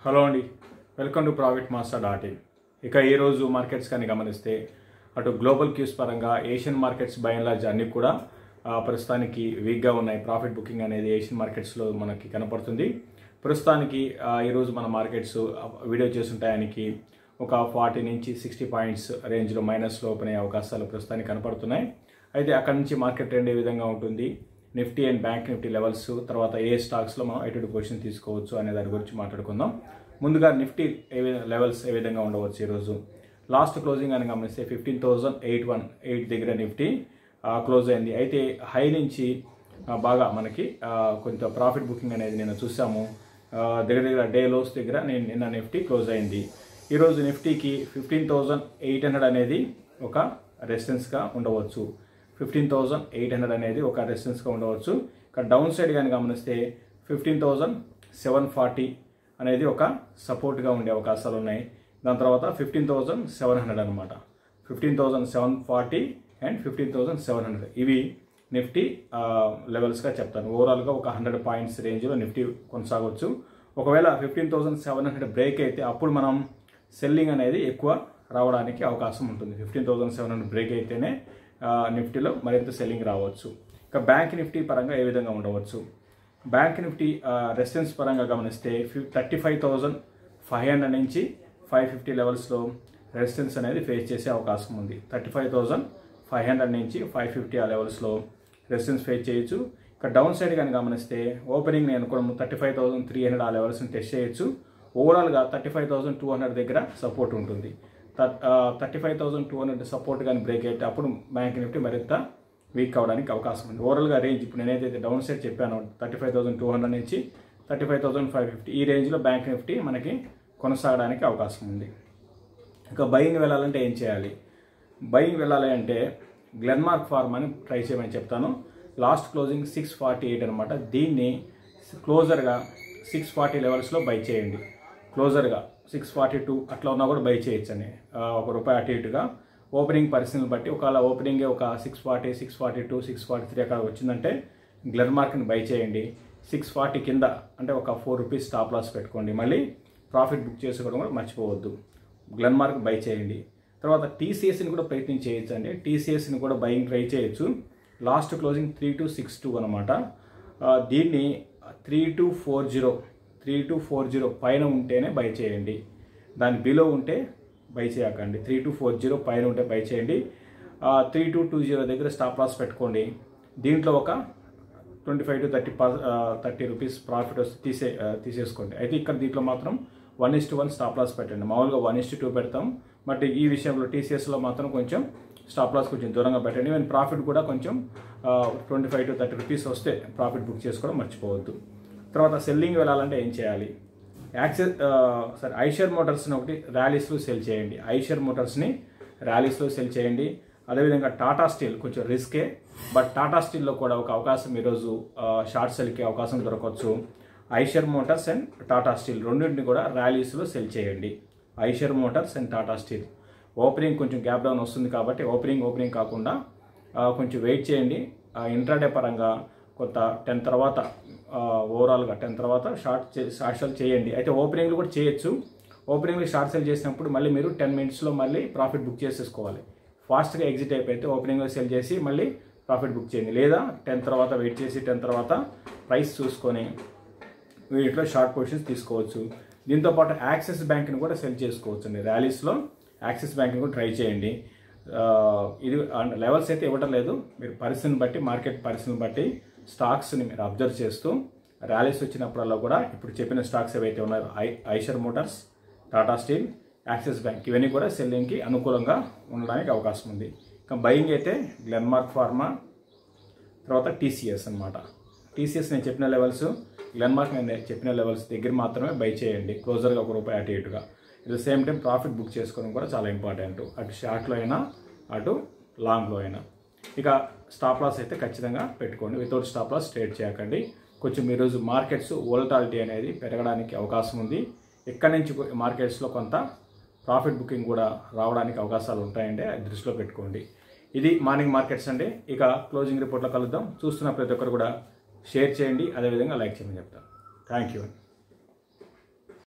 hello అండి welcome to profit master dot in ఇక ఈ రోజు మార్కెట్స్ కానీ గమనిస్తే అటు గ్లోబల్ క్యూస్ పరంగా Asian markets by and large అన్ని కూడా ఆ, ప్రస్తుతానికి వీక్గా ఉన్నాయి ప్రాఫిట్ బుకింగ్ అనేది ఏషియన్ మార్కెట్స్లో మనకి కనపడుతుంది ప్రస్తుతానికి ఆ, ఈరోజు మన మార్కెట్స్ ఆ, వీడియో చేస్తుంటాయానికి ఒక ఫార్టీ నుంచి సిక్స్టీ పాయింట్స్ రేంజ్లో మైనస్లో ఓపెన్ అయ్యే అవకాశాలు ప్రస్తుతానికి కనపడుతున్నాయి అయితే అక్కడ నుంచి మార్కెట్ ట్రెండ్ ఏ విధంగా ఉంటుంది Nifty and bank Nifty levels తర్వాత ఏ స్టాక్స్లో మనం ఎటువంటి పొజిషన్ తీసుకోవచ్చు అనే దాని గురించి మాట్లాడుకుందాం ముందుగా నిఫ్టీ ఏ విధ- లెవెల్స్ ఏ విధంగా ఉండవచ్చు ఈరోజు లాస్ట్ క్లోజింగ్ అని గమనిస్తే fifteen thousand eight one eight దగ్గర నిఫ్టీ ఆ, క్లోజ్ అయింది అయితే హై నుంచి ఆ, బాగా మనకి ఆ, కొంత ప్రాఫిట్ బుకింగ్ అనేది నేను చూసాము ఆ, దగ్గర దగ్గర డే లోస్ దగ్గర నేను నిన్న నిఫ్టీ క్లోజ్ అయింది ఈరోజు నిఫ్టీకి ఫిఫ్టీన్ థౌజండ్ ఎయిట్ హండ్రెడ్ అనేది ఒక రెసిస్టెన్స్గా ఉండవచ్చు ఫిఫ్టీన్ థౌజండ్ ఎయిట్ హండ్రెడ్ అనేది ఒక రెసిస్టెన్స్గా ఉండవచ్చు ఇక్కడ డౌన్ సైడ్ కానీ గమనిస్తే ఫిఫ్టీన్ థౌజండ్ సెవెన్ ఫార్టీ అనేది ఒక సపోర్ట్గా ఉండే అవకాశాలు ఉన్నాయి దాని తర్వాత ఫిఫ్టీన్ థౌజండ్ సెవెన్ హండ్రెడ్ అనమాట fifteen thousand seven forty and fifteen thousand seven hundred ఇవి నిఫ్టీ లెవెల్స్గా చెప్తాను ఓవరాల్గా ఒక హండ్రెడ్ పాయింట్స్ రేంజ్లో నిఫ్టీ కొనసాగవచ్చు ఒకవేళ fifteen thousand seven hundred break అయితే అప్పుడు మనం సెల్లింగ్ అనేది ఎక్కువ రావడానికి అవకాశం ఉంటుంది fifteen thousand seven hundred break అయితేనే ఆ, నిఫ్టీలో మరింత సెల్లింగ్ రావచ్చు ఇక బ్యాంక్ నిఫ్టీ పరంగా ఏ విధంగా ఉండవచ్చు బ్యాంక్ నిఫ్టీ రెసిడెన్స్ పరంగా గమనిస్తే thirty five thousand five hundred నుంచి ఫైవ్ ఫిఫ్టీ లెవెల్స్లో రెసిస్టెన్స్ అనేది ఫేస్ చేసే అవకాశం ఉంది thirty five thousand five hundred నుంచి ఫైవ్ ఫిఫ్టీ ఆ లెవెల్స్లో రెసిస్టెన్స్ ఫేస్ చేయొచ్చు ఇక డౌన్ సైడ్ కానీ గమనిస్తే ఓపెనింగ్ నేను కూడా thirty five thousand three hundred ఆ లెవెల్స్ని టెస్ట్ చేయొచ్చు ఓవరాల్గా thirty five thousand two hundred దగ్గర సపోర్ట్ ఉంటుంది thirty five thousand two hundred support కానీ బ్రేక్ అయితే అప్పుడు బ్యాంక్ నిఫ్టీ మరింత వీక్ అవడానికి అవకాశం ఉంది ఓవరాల్గా రేంజ్ ఇప్పుడు నేనైతే డౌన్ సైడ్ చెప్పాను thirty five thousand two hundred నుంచి thirty five thousand five fifty ఈ రేంజ్లో బ్యాంక్ నిఫ్టీ మనకి కొనసాగడానికి అవకాశం ఉంది ఇక బయింగ్ వెళ్ళాలంటే ఏం చేయాలి బయింగ్ వెళ్ళాలి అంటే గ్లెన్మార్క్ ఫార్మ్ అని ట్రై చేయమని చెప్తాను last closing six forty eight అనమాట దీన్ని క్లోజర్గా సిక్స్ ఫార్టీ లెవెల్స్లో బై చేయండి క్లోజర్గా సిక్స్ ఫార్టీ టూ అట్లా ఉన్నా కూడా బై చేయొచ్చని ఆ, ఒక రూపాయి అటు ఇటుగా ఓపెనింగ్ పరిస్థితిని బట్టి ఒకవేళ ఓపెనింగే ఒక six forty six forty two six forty three అక్కడ వచ్చిందంటే గ్లెన్మార్క్ని బై చేయండి సిక్స్ ఫార్టీ కింద అంటే ఒక ఫోర్ రూపీస్ స్టాప్ లాస్ పెట్టుకోండి మళ్ళీ ప్రాఫిట్ బుక్ చేసుకోవడం కూడా మర్చిపోవద్దు గ్లెన్మార్క్ బై చేయండి తర్వాత టీసీఎస్ని కూడా ప్రయత్నం చేయొచ్చు అండి టీసీఎస్ని కూడా బయింగ్ ట్రై చేయొచ్చు last closing three two six two అనమాట దీన్ని three two four zero three two four zero పైన ఉంటేనే బై చేయండి దాని బిలో ఉంటే బై చేయకండి త్రీ టు ఫోర్ జీరో పైన ఉంటే బై చేయండి త్రీ టు టూ జీరో దగ్గర స్టాప్ లాస్ పెట్టుకోండి దీంట్లో ఒక twenty five to thirty per thirty rupees profit వస్తే తీసే ఆ, తీసేసుకోండి అయితే ఇక్కడ దీంట్లో మాత్రం one is to one stop loss పెట్టండి మామూలుగా వన్ ఇస్ టు టూ పెడతాం బట్ ఈ విషయంలో టీసీఎస్లో మాత్రం కొంచెం స్టాప్ లాస్ కొంచెం దూరంగా పెట్టండి ఈవెన్ ప్రాఫిట్ కూడా కొంచెం twenty five to thirty rupees వస్తే ప్రాఫిట్ బుక్ చేసుకోవడం మర్చిపోవద్దు తర్వాత సెల్లింగ్ వెళ్ళాలంటే ఏం చేయాలి యాక్సెస్ సరే ఐషర్ మోటార్స్ని ఒకటి ర్యాలీస్లో సెల్ చేయండి ఐషర్ మోటార్స్ని ర్యాలీస్లో సెల్ చేయండి అదేవిధంగా టాటా స్టీల్ కొంచెం రిస్కే బట్ టాటా స్టీల్లో కూడా ఒక అవకాశం ఈరోజు షార్ట్ సెల్కి అవకాశం దొరకవచ్చు Eicher motors and Tata steel రెండింటిని కూడా ర్యాలీస్లో సెల్ చేయండి Eicher motors and Tata steel opening కొంచెం గ్యాప్ డౌన్ వస్తుంది కాబట్టి ఓపెనింగ్ ఓపెనింగ్ కాకుండా ఆ, కొంచెం వెయిట్ చేయండి ఇంట్రాడే పరంగా కొంత టెన్ తర్వాత ఓవరాల్గా టెన్ తర్వాత షార్ట్ చే- షార్ట్ సెల్ చేయండి అయితే ఓపెనింగ్లు కూడా చేయొచ్చు ఓపెనింగ్లో షార్ట్ సెల్ చేసినప్పుడు మళ్ళీ మీరు టెన్ మినిట్స్లో మళ్ళీ ప్రాఫిట్ బుక్ చేసేసుకోవాలి ఫాస్ట్గా ఎగ్జిట్ అయిపోతే ఓపెనింగ్లో సెల్ చేసి మళ్ళీ ప్రాఫిట్ బుక్ చేయండి లేదా టెన్ తర్వాత వెయిట్ చేసి టెన్ తర్వాత ప్రైస్ చూసుకొని వీటిలో షార్ట్ పొజిషన్స్ తీసుకోవచ్చు దీంతో పాటు యాక్సిస్ బ్యాంక్ని కూడా సెల్ చేసుకోవచ్చు అండి ర్యాలీస్లో యాక్సిస్ బ్యాంక్ని కూడా ట్రై చేయండి ఆ, ఇది లెవెల్స్ అయితే ఇవ్వటం లేదు మీరు పరిస్థితిని బట్టి మార్కెట్ పరిస్థితిని బట్టి స్టాక్స్ని మీరు అబ్జర్వ్ చేస్తూ ర్యాలీస్ వచ్చినప్పుడల్లా కూడా ఇప్పుడు చెప్పిన స్టాక్స్ ఏవైతే ఉన్నాయో ఐ Eicher motors Tata steel Axis bank ఇవన్నీ కూడా సెల్లింగ్కి అనుకూలంగా ఉండడానికి అవకాశం ఉంది ఇంకా బయింగ్ అయితే గ్లెన్మార్క్ ఫార్మా తర్వాత టీసీఎస్ అనమాట టీసీఎస్ నేను చెప్పిన లెవెల్స్ గ్లెన్మార్క్ నేను చెప్పిన లెవెల్స్ దగ్గర మాత్రమే బై చేయండి క్లోజర్గా ఒక రూపాయి అటు ఇటుగా at the same time profit book చేసుకోవడం కూడా చాలా ఇంపార్టెంట్ అటు షార్ట్లో అయినా అటు లాంగ్లో అయినా ఇక స్టాప్ లాస్ అయితే ఖచ్చితంగా పెట్టుకోండి వితౌట్ స్టాప్ లాస్ ట్రేడ్ చేయకండి కొంచెం ఈరోజు మార్కెట్స్ వోలటాలిటీ అనేది పెరగడానికి అవకాశం ఉంది ఎక్కడి నుంచి మార్కెట్స్లో కొంత ప్రాఫిట్ బుకింగ్ కూడా రావడానికి అవకాశాలు ఉంటాయండి అది దృష్టిలో పెట్టుకోండి ఇది మార్నింగ్ మార్కెట్స్ అండి ఇక క్లోజింగ్ రిపోర్ట్లో కలుద్దాం చూస్తున్న ప్రతి ఒక్కరు కూడా షేర్ చేయండి అదేవిధంగా లైక్ చేయమని చెప్తాను థ్యాంక్ యూ